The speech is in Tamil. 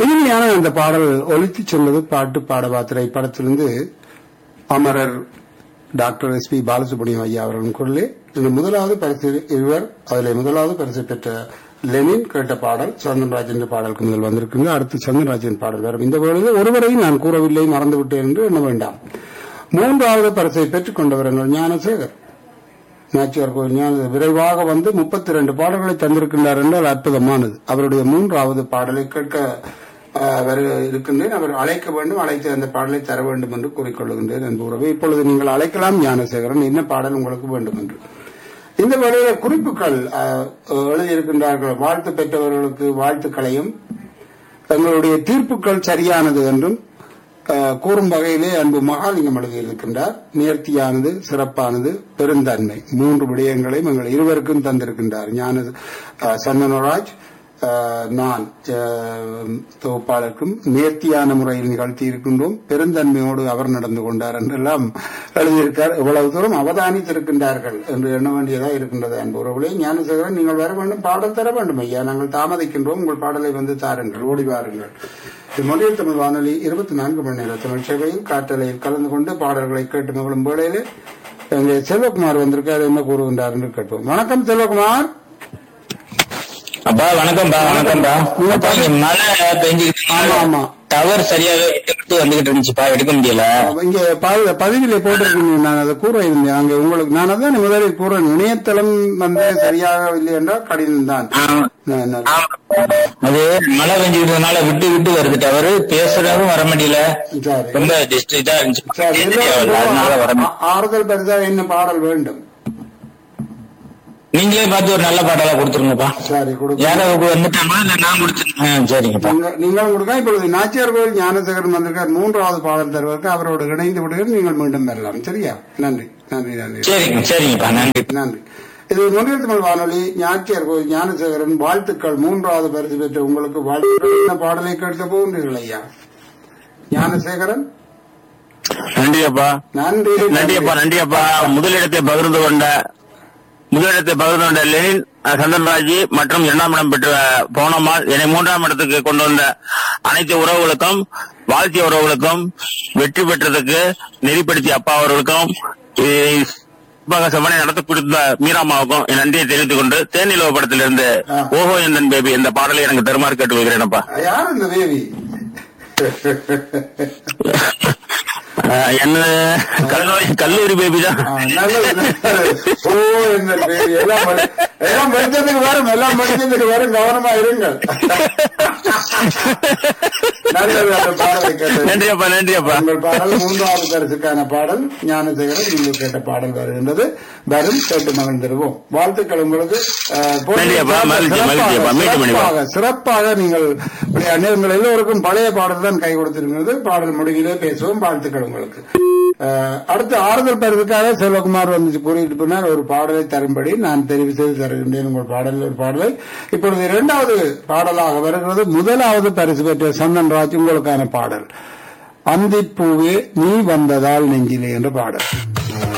இனிமையான அந்த பாடல் ஒலித்து செல்வது பாட்டு பாடவா திரைப்படத்திலிருந்து அமரர் டாக்டர் எஸ் பி பாலசுப்ரமணியம் ஐயா அவர்களின் குரலே இந்த முதலாவது பரிசு இருவர் அதில் முதலாவது பரிசு பெற்ற லெனின் கேட்ட பாடல் சந்தன்ராஜ் என்ற பாடலுக்கு முதல் வந்திருக்கிறது அடுத்து சந்தன்ராஜின் பாடல் வரும் இந்த வேளையில் ஒருவரையும் நான் கூறவில்லை மறந்துவிட்டேன் என்று எண்ண வேண்டாம் மூன்றாவது பரிசை பெற்றுக் கொண்டவர் எங்கள் ஞானசேகர் நாச்சியார் கோயில் ஞான விரைவாக வந்து முப்பத்தி ரெண்டு பாடல்களை தந்திருக்கின்றார் என்றால் அற்புதமானது அவருடைய மூன்றாவது பாடலை கேட்க அஹ், வர இருக்கின்றேன் அவர் அழைக்க வேண்டும் அழைத்து அந்த பாடலை தர வேண்டும் என்று கூறிக்கொள்கின்றேன் என்பது உறவு இப்பொழுது நீங்கள் அழைக்கலாம் ஞானசேகரன் என்ன பாடல் உங்களுக்கு வேண்டும் என்று இந்த வேளையில குறிப்புகள் அஹ், எழுதியிருக்கின்றார்கள் வாழ்த்து பெற்றவர்களுக்கு வாழ்த்துக்களையும் தங்களுடைய தீர்ப்புகள் சரியானது என்றும் அஹ், கூறும் வகையிலே அன்பு மகாலிங்கம் எழுதியிருக்கின்றார் நேர்த்தியானது சிறப்பானது பெருந்தன்மை மூன்று விடயங்களையும் எங்கள் இருவருக்கும் தந்திருக்கின்றார் ஞான அஹ், சந்தனராஜ் அஹ், நான் அஹ், தொகுப்பாளருக்கும் நேர்த்தியான முறையில் நிகழ்த்தி இருக்கின்றோம் பெருந்தன்மையோடு அவர் நடந்து கொண்டார் என்றெல்லாம் எழுதியிருக்கார் இவ்வளவு தூரம் அவதானித்திருக்கின்றார்கள் என்று எண்ண வேண்டியதா இருக்கின்றது அன்பு உறவுகளே ஞானசேகரன் நீங்கள் வர வேண்டும் பாடல் தர வேண்டும் ஐயா நாங்கள் தாமதிக்கின்றோம் உங்கள் பாடலை வந்து தாருங்கள் ஓடி வாருங்கள் இது மொழியில் தமிழ் வானொலி இருபத்தி நான்கு மணி நேர தமிழ் சேவையில் காற்றலையில் கலந்து கொண்டு பாடல்களை கேட்டு மகளும் வேளையிலே எங்கே செல்வகுமார் வந்திருக்கார் என்ன கூறுகின்றார் என்று கேட்போம் வணக்கம் செல்வகுமார் அப்பா வணக்கம்ப்பா வணக்கம்ப்பா அப்பா இங்க மழை பெஞ்சுக்கிட்டு ஆமா ஆமா டவர் சரியாவே விட்டு விட்டு வந்துகிட்டு இருந்துச்சுப்பா எடுக்க முடியல இங்க ப- பதிவிலே போட்டிருக்கீங்க நான் அதை கூற இருந்தேன் அங்க உங்களுக்கு நான் அதான் முதலில் கூறேன் இணையதளம் வந்து சரியாக இல்லை என்றால் கடினம் தான் ஆமா. நான் நான் ஆமா. அது மழை பெஞ்சுக்கிட்டதுனால விட்டு விட்டு வருது டவர் பேசுறதும் வர முடியல சரி. ரொம்ப டிஸ்ட் இதா இருந்துச்சு சரி, அதனால வர எல்லோருக்கும் முடியல. ஆ- ஆறுதல் பெருசா என்ன பாடல் வேண்டும் நீங்களே பார்த்து ஒரு நல்ல பாடலா கொடுத்துருங்கப்பா சரி கொடுக்க யாரோ வந்துட்டாங்களா இல்ல நான் கொடுத்துருக்கேன் சரிங்கப்பா நீங்க- நீங்களும் கொடுக்க இப்பொழுது நாச்சியார் கோயில் ஞானசேகரன் வந்திருக்கார் மூன்றாவது பாடல் தருவதற்கு அவரோடு இணைந்து விடுகிறது நீங்கள் மீண்டும் பெறலாம் சரியா நன்றி நன்றி நன்றி சரிங்க சரிங்கப்பா நன்றி நன்றி இது மொழியில் தமிழ் வானொலி ஞாச்சியார் கோயில் ஞானசேகரன் வாழ்த்துக்கள் மூன்றாவது பரிசு பெற்ற உங்களுக்கு வாழ்த்துக்கள் என்ன பாடலை கேட்க போகின்றீர்கள் ஐயா ஞானசேகரன் நன்றி அப்பா நன்றி நன்றி அப்பா நன்றி அப்பா முதலிடத்தை பகிர்ந்து கொண்ட முதலிடத்தை பகிர்ந்து கொண்ட லெனின் அஹ், சந்தன்ராஜ் மற்றும் இரண்டாம் இடம் பெற்ற பவுனம்மாள் என்னை மூன்றாம் இடத்துக்கு கொண்டு வந்த அனைத்து உறவுகளுக்கும் வாழ்த்திய உறவுகளுக்கும் வெற்றி பெற்றதுக்கு நெறிப்படுத்திய அப்பா அவர்களுக்கும் இ- சிறப்பாக செவனை நடத்தி கொடுத்த மீராமாவுக்கும் என் நன்றியை தெரிவித்துக் கொண்டு தேனிலவ படத்திலிருந்து ஆ. ஓஹோ எந்தன் பேபி இந்த பாடலை எனக்கு தருமாறு கேட்டு வைக்கிறேன் அப்பா யார் இந்த தேவி அஹ், என்ன கல்லூரி கல்லூரி பேபி தான் ஆ, நல்லது, நல்லது. ஓ இந்த தேவி எல்லாம் படி- எல்லாம் படிச்சதுக்கு வரும் எல்லாம் படிச்சதுக்கு வரும் கவனமா இருங்கள் நல்லது அந்த பாடலை கேட்டது நன்றி அப்பா நன்றி அப்பா உங்கள் பாடல் மூன்றாவது பரிசுக்கான பாடல் ஞானசேகரன் நீங்கள் கேட்ட பாடல் வருகின்றது வரும் கேட்டு மகிழ்ந்திருவோம் வாழ்த்துக்கள் உங்களுக்கு அஹ், போட்டி நன்றி அப்பா, மகிழ்ச்சி, மகிழ்ச்சி அப்பா. மீண்டும் இணைவோம். சிறப்பாக சிறப்பாக நீங்கள் விளையாண்டு உங்கள் எல்லோருக்கும் பழைய பாடல் தான் கை கொடுத்திருக்கிறது பாடல் முடிவிலே பேசுவோம் வாழ்த்துக்கள் உங்களுக்கு அஹ், அடுத்து ஆறுதல் பரிசுக்காக செல்வகுமார் வந்து கூறிட்டு போனார் ஒரு பாடலை தரும்படி நான் தெரிவு செய்து தருகின்றேன் உங்கள் பாடலில் ஒரு பாடலை இப்பொழுது இரண்டாவது பாடலாக வருகிறது முதலாவது பரிசு பெற்ற சந்தன் ராஜ் உங்களுக்கான பாடல் அந்திப்பூவே நீ வந்ததால் நெஞ்சிலே என்ற பாடல்